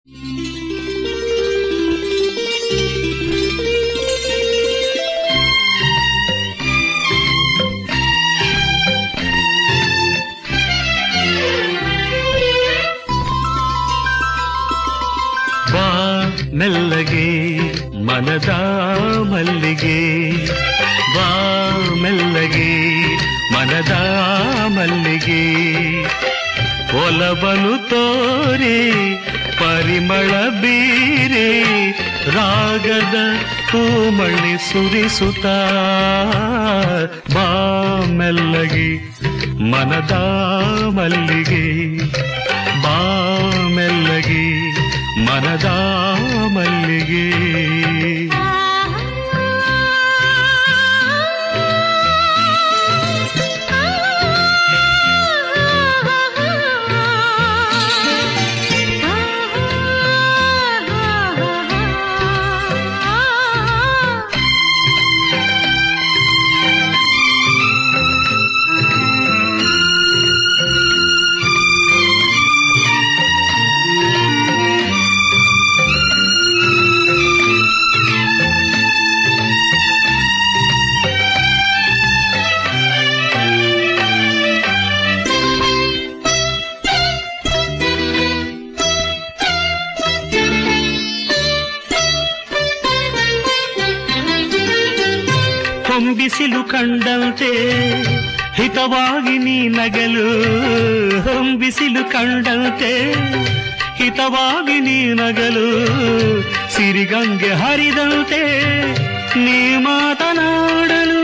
ಬಾ ಮೆಲ್ಲಗೆ ಮನದ ಮಲ್ಲಿಗೆ ಬಾ ಮೆಲ್ಲಗೆ ಮನದ ಮಲ್ಲಿಗೆ ಒಲವನು ತೋರಿ ಪರಿಮಳ ಬೀರೆ ರಾಗದ ಹೂಮಳ್ಳಿ ಸುರಿಸುತ್ತ ಬಾ ಮೆಲ್ಲಗೆ ಮನದ ಮಲ್ಲಿಗೆ ಬಾ ಮೆಲ್ಲಗೆ ಮನದ ಮಲ್ಲಿಗೆ ಹೊಂಬಿಸಿಲು ಕಂಡಂತೆ ಹಿತವಾಗಿ ನೀ ನಗಲು ಹೊಂಬಿಸಿಲು ಕಂಡಂತೆ ಹಿತವಾಗಿ ನೀ ನಗಲು ಸಿರಿಗಂಗೆ ಹರಿದಂತೆ ನೀ ಮಾತನಾಡಲು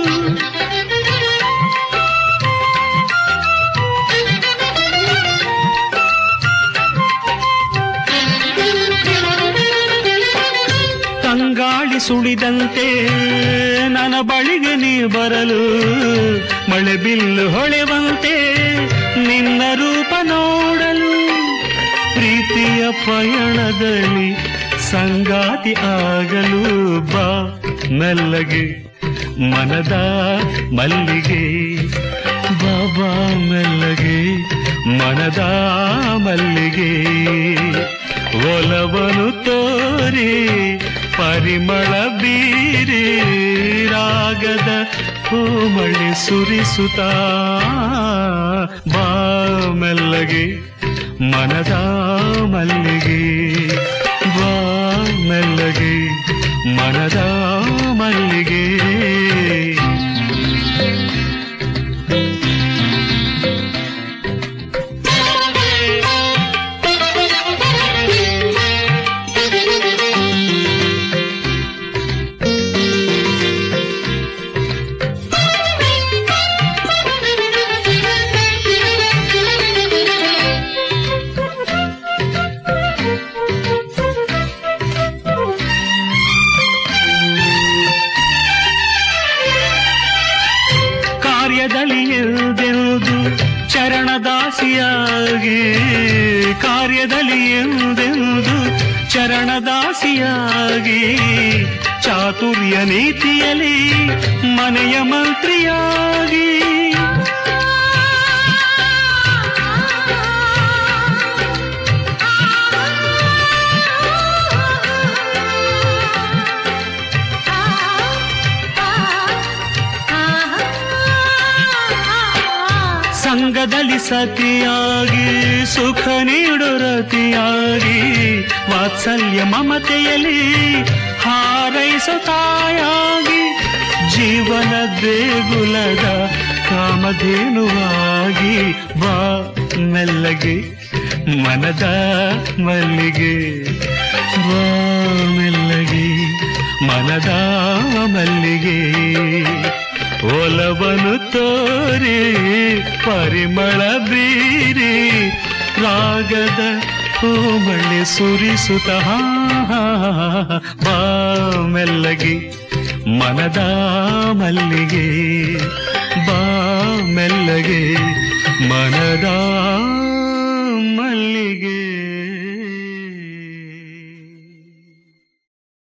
ತಂಗಾಳಿ ಸುಳಿದಂತೆ ನನ್ನ ಬಳಿಗೆ ನೀ ಬರಲು ಮಳೆ ಬಿಲ್ಲು ಹೊಳೆವಂತೆ ನಿನ್ನ ರೂಪ ನೋಡಲು ಪ್ರೀತಿಯ ಪಯಣದಲ್ಲಿ ಸಂಗಾತಿ ಆಗಲು ಬಾ ಮೆಲ್ಲಗೆ ಮನದ ಮಲ್ಲಿಗೆ ಬಾಬಾ ಮೆಲ್ಲಗೆ ಮನದ ಮಲ್ಲಿಗೆ ಒಲವನು ತೋರಿ ಪರಿಮಳ ಬೀರಿ ರಾಗದ ಹೂಮಳೆ ಸುರಿಸುತ್ತ ಬಾ ಮೆಲ್ಲಗೆ ಮನದ ಮಲ್ಲಿಗೆ ಬಾ ಮೆಲ್ಲಗೆ ಮನದ ಮಲ್ಲಿಗೆ ಕಾರ್ಯದಲ್ಲಿ ಎಂದೆಂದು ಚರಣದಾಸಿಯಾಗಿ ಕಾರ್ಯದಲ್ಲಿ ಎಂದೆಂದು ಚರಣದಾಸಿಯಾಗಿ ಚಾತುರ್ಯ ನೀತಿಯಲ್ಲಿ ಮನೆಯ ಮಂತ್ರಿಯಾಗಿ ಸಂಘದಲ್ಲಿ ಸತಿಯಾಗಿ ಸುಖ ನೀಡು ರತಿಯಾಗಿ ವಾತ್ಸಲ್ಯ ಮಮತೆಯಲ್ಲಿ ಹಾರೈಸೋ ತಾಯಾಗಿ ಜೀವನ ದೇಗುಲದ ಕಾಮಧೇನುವಾಗಿ ಬಾ ಮೆಲ್ಲಗೆ ಮನದ ಮಲ್ಲಿಗೆ ಬಾ ಮೆಲ್ಲಗೆ ಮನದ ಮಲ್ಲಿಗೆ ಒಲವನು ತೋರಿ ಪರಿಮಳ ಬೀರಿ ರಾಗದ ಹೂಮಳೆ ಸುರಿಸುತ್ತ ಬಾ ಮೆಲ್ಲಗೆ ಮನದ ಮಲ್ಲಿಗೆ ಬಾ ಮೆಲ್ಲಗೆ ಮನದ